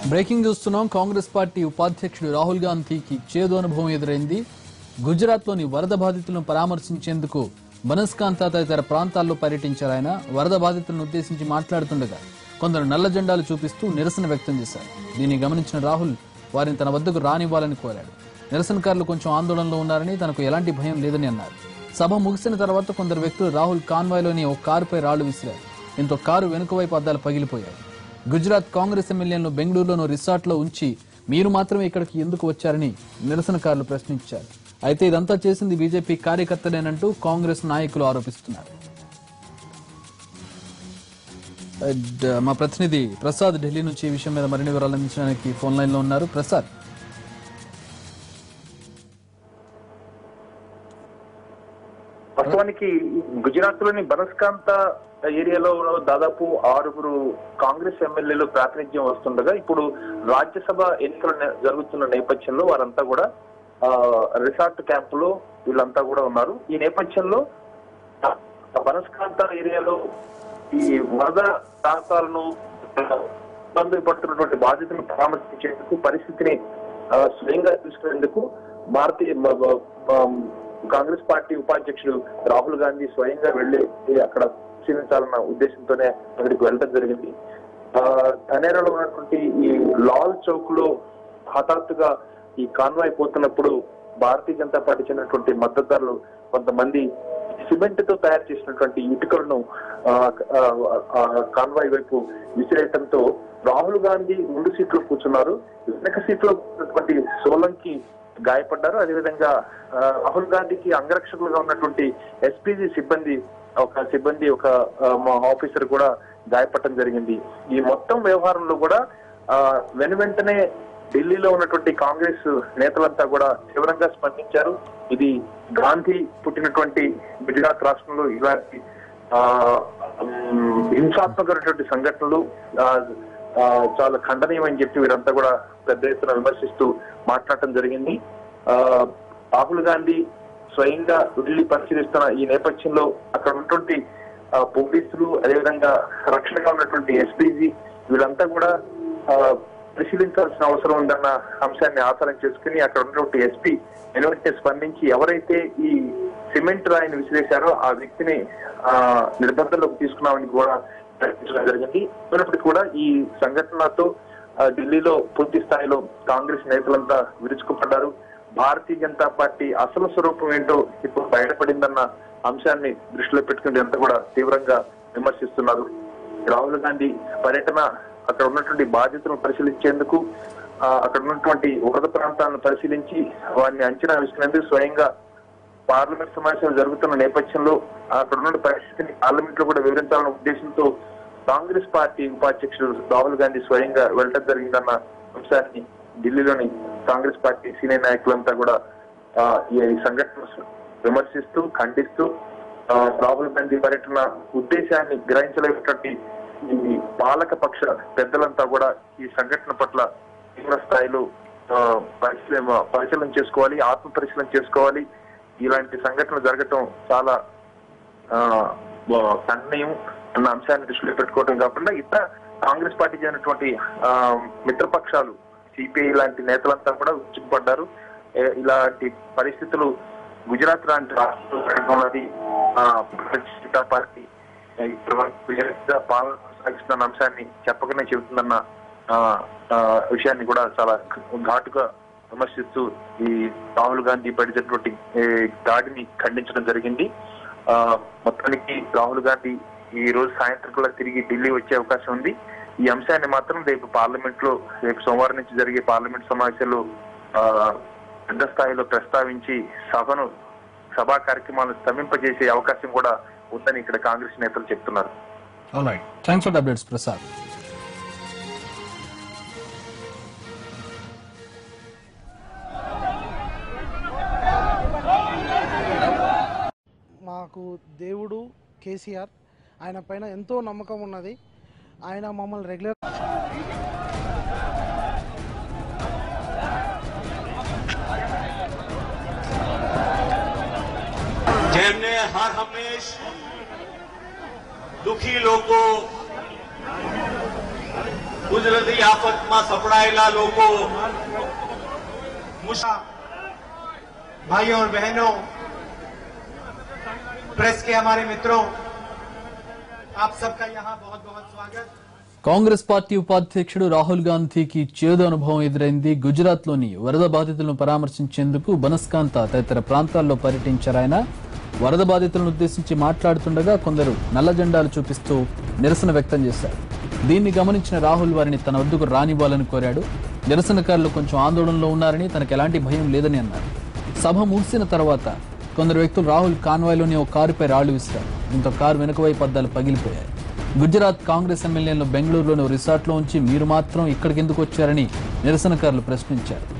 breaking చూస్తున్నాం Congress party ఉపాధ్యక్షుడు రాహుల్ గాంధీకి చేదు అనుభవం ఎదురైంది గుజరాత్లోని వరద బాధితులను పరామర్శించేందుకు బనస్కాంత తదితర ప్రాంతాల్లో పర్యటించారు ఆయన వరద బాధితులను ఉద్దేశించి మాట్లాడుతుండగా కొందరు నల్ల జెండాలు చూపిస్తూ నిరసన వ్యక్తం చేశారు దీన్ని గమనించిన రాహుల్ వారిని తన వద్దకు రానివ్వాలని కోరాడు నిరసనకారులు కొంచెం ఆందోళనలో ఉన్నారని తనకు ఎలాంటి భయం లేదని అన్నారు సభ ముగిసిన తర్వాత కొందరు వ్యక్తులు రాహుల్ కాన్వాయ్లోని ఓ కారుపై రాళ్లు విసిరారు దీంతో కారు వెనుక వైపు అద్దాలు పగిలిపోయాయి గుజరాత్ కాంగ్రెస్ ఎమ్మెల్యేలను బెంగళూరులోని రిసార్ట్లో ఉంచి మీరు మాత్రమే ఇక్కడికి ఎందుకు వచ్చారని నిరసనకారులు ప్రశ్నించారు అయితే ఇదంతా చేసింది బీజేపీ కార్యకర్తలేనంటూ కాంగ్రెస్ నాయకులు ఆరోపిస్తున్నారు అండ్, మా ప్రతినిధి ప్రసాద్ ఢిల్లీ నుంచి ఈ విషయం మీద మరిన్ని వివరాలు అందించడానికి ఫోన్ లైన్ లో ఉన్నారు ప్రసాద్ వాస్తవానికి గుజరాత్ లోని బనస్కాంత ఏరియాలో దాదాపు ఆరుగురు కాంగ్రెస్ ఎమ్మెల్యేలు ప్రాతినిధ్యం వస్తుండగా ఇప్పుడు రాజ్యసభ ఎన్నికలు నే- జరుగుతున్న నేపథ్యంలో వారంతా కూడా ఆ, రిసార్ట్ క్యాంపులో వీళ్ళంతా కూడా ఉన్నారు ఈ నేపథ్యంలో ఆ, బనస్కాంత ఏరియాలో ఈ వరద ప్రాంతాలను ఇబ్బంది పడుతున్నటువంటి బాధితులను పరామర్శించేందుకు పరిస్థితిని ఆ, స్వయంగా తీసుకునేందుకు భారతీయ బ- బ- బ- కాంగ్రెస్ పార్టీ ఉపాధ్యక్షుడు రాహుల్ గాంధీ స్వయంగా వెళ్లి అక్కడ పరిశీలించాలన్న ఉద్దేశంతోనే అక్కడికి వెళ్ళడం జరిగింది ఆ ధనేరాలో ఉన్నటువంటి ఈ లాల్ చౌక్ లో హఠాత్తుగా ఈ కాన్వాయ్ పోతున్నప్పుడు భారతీయ జనతా పార్టీ చెందినటువంటి మద్దతుదారులు కొంతమంది సిమెంట్ తో తయారు చేసినటువంటి ఇటుకలను ఆ, ఆ, ఆ, కాన్వాయ్ వైపు విసిరేయటంతో రాహుల్ గాంధీ ముందు సీట్లో కూర్చున్నారు వెనక సీట్లో ఉన్నటువంటి సోలంకి గాయపడ్డారు అదేవిధంగా ఆ, రాహుల్ గాంధీకి అంగరక్షకులుగా ఉన్నటువంటి ఎస్పీజీ సిబ్బంది ఒక సిబ్బంది ఒక ఆ, మా ఆఫీసర్ కూడా గాయపడటం జరిగింది ఈ మొత్తం వ్యవహారంలో కూడా ఆ, వెను వెంటనే ఢిల్లీలో ఉన్నటువంటి కాంగ్రెస్ నేతలంతా కూడా తీవ్రంగా స్పందించారు ఇది గాంధీ పుట్టినటువంటి గుజరాత్ రాష్ట్రంలో ఇలాంటి ఆ, ఉమ్, హింసాత్మకమైనటువంటి సంఘటనలు ఆ, ఆ, చాలా ఖండనీయమని చెప్పి వీరంతా కూడా పెద్ద ఎత్తున విమర్శిస్తూ మాట్లాడటం జరిగింది ఆ, రాహుల్ గాంధీ స్వయంగా వెళ్లి పరిశీలిస్తున్న ఈ నేపథ్యంలో అక్కడ ఉన్నటువంటి ఆ, పోలీసులు అదేవిధంగా రక్షణగా ఉన్నటువంటి ఎస్పీజీ వీళ్ళంతా కూడా ఆ, పరిశీలించాల్సిన అవసరం ఉందన్న అంశాన్ని ఆధారం చేసుకుని అక్కడ ఉన్నటువంటి ఎస్పీ వెనువెంటనే స్పందించి ఎవరైతే ఈ సిమెంట్ రాయిని విసిరేశారో ఆ వ్యక్తిని ఆ నిర్బంధంలోకి తీసుకున్నామని కూడా ప్రకటించడం జరిగింది అయినప్పటికీ కూడా ఈ సంఘటనతో ఆ, ఢిల్లీలో పూర్తి స్థాయిలో కాంగ్రెస్ నేతలంతా విరుచుకుపడ్డారు భారతీయ జనతా పార్టీ అసలు స్వరూపం ఏంటో ఇప్పుడు బయటపడిందన్న అంశాన్ని దృష్టిలో పెట్టుకుని అంతా కూడా తీవ్రంగా విమర్శిస్తున్నారు రాహుల్ గాంధీ పర్యటన అక్కడ ఉన్నటువంటి బాధ్యతలను పరిశీలించేందుకు ఆ, అక్కడ ఉన్నటువంటి వరద ప్రాంతాలను పరిశీలించి వారిని అంచనా వేసుకునేందుకు స్వయంగా పార్లమెంట్ సమావేశాలు జరుగుతున్న నేపథ్యంలో అక్కడ ఉన్న పరిస్థితిని పార్లమెంట్ లో కూడా వివరించాలన్న ఉద్దేశంతో కాంగ్రెస్ పార్టీ ఉపాధ్యక్షుడు రాహుల్ గాంధీ స్వయంగా వెళ్ళటం జరిగిందన్న అంశాన్ని ఢిల్లీలోని కాంగ్రెస్ పార్టీ సీనియర్ నాయకులంతా కూడా ఆ, ఈ సంఘటన విమర్శిస్తూ ఖండిస్తూ ఆ, రాహుల్ గాంధీ పర్యటన ఉద్దేశాన్ని గ్రహించలేనటువంటి ఈ పాలక పక్ష పెద్దలంతా కూడా ఈ సంఘటన పట్ల తీవ్ర స్థాయిలో ఆ, పరిశీలన పరిశీలన చేసుకోవాలి ఆత్మ పరిశీలన చేసుకోవాలి ఇలాంటి సంఘటనలు జరగటం చాలా ఆ, బ- ఖండనీయం అన్న అంశాన్ని దృష్టిలో పెట్టుకోవడం కాకుండా ఇతర కాంగ్రెస్ పార్టీ చెందినటువంటి ఆ, మిత్రపక్షాలు సిపిఐ లాంటి నేతలంతా కూడా ఉచ్చుకుపడ్డారు ఏ- ఇలాంటి పరిస్థితులు గుజరాత్ లాంటి రాష్ట్రంలో జరగనున్నది ఆ, భారతీయ జనతా పార్టీ ఆ, ఇప్పటివరకు విజయంగా పాలన కొనసాగిస్తున్న అంశాన్ని చెప్పకనే చెబుతుందన్న ఆ, ఆ, విషయాన్ని కూడా చాలా ఘాటుగా విమర్శిస్తూ ఈ రాహుల్ గాంధీ పడినటువంటి ఏ, దాడిని ఖండించడం జరిగింది ఆ, మొత్తానికి రాహుల్ గాంధీ ఈ రోజు సాయంత్రం కూడా తిరిగి ఢిల్లీ వచ్చే అవకాశం ఉంది ఈ అంశాన్ని మాత్రం రేపు పార్లమెంట్ లో రేపు సోమవారం నుంచి జరిగే పార్లమెంట్ సమావేశాల్లో ఆ, పెద్ద స్థాయిలో ప్రస్తావించి సభను సభా కార్యక్రమాలను స్తంభింపజేసే అవకాశం కూడా ఉందని ఇక్కడ కాంగ్రెస్ నేతలు చెప్తున్నారు thanks for the updates Prasad మాకు దేవుడు కేసీఆర్ ఆయన పైన ఎంతో నమ్మకం ఉన్నది ఆయన మమ్మల్ని రెగ్యులర్ જેમને હર હંમેશ દુખી લોકો કુદરતી આફતમાં સપડાયેલા લોકો મુશા भाइयों और बहनों प्रेस के हमारे मित्रों आप सबका यहाँ बहुत बहुत स्वागत కాంగ్రెస్ పార్టీ ఉపాధ్యక్షుడు రాహుల్ గాంధీకి చేదు అనుభవం ఎదురైంది గుజరాత్ లోని వరద బాధితులను పరామర్శించేందుకు బనస్కాంత తదితర ప్రాంతాల్లో పర్యటించారు ఆయన వరద బాధితులను ఉద్దేశించి మాట్లాడుతుండగా కొందరు నల్ల జెండాలు చూపిస్తూ నిరసన వ్యక్తం చేశారు దీన్ని గమనించిన రాహుల్ వారిని తన వద్దకు రానివ్వాలని కోరాడు నిరసనకారులు కొంచెం ఆందోళనలో ఉన్నారని తనకు ఎలాంటి భయం లేదని అన్నారు సభ ముగిసిన తర్వాత కొందరు వ్యక్తులు రాహుల్ కాన్వాయ్లోని ఒక కారుపై రాళ్లు విసిరారు దీంతో కారు వెనుక వైపు అద్దాలు పగిలిపోయాయి గుజరాత్ కాంగ్రెస్ ఎమ్మెల్యేలను బెంగళూరులోని ఓ రిసార్ట్లో ఉంచి మీరు మాత్రం ఇక్కడికి ఎందుకు వచ్చారని నిరసనకారులు ప్రశ్నించారు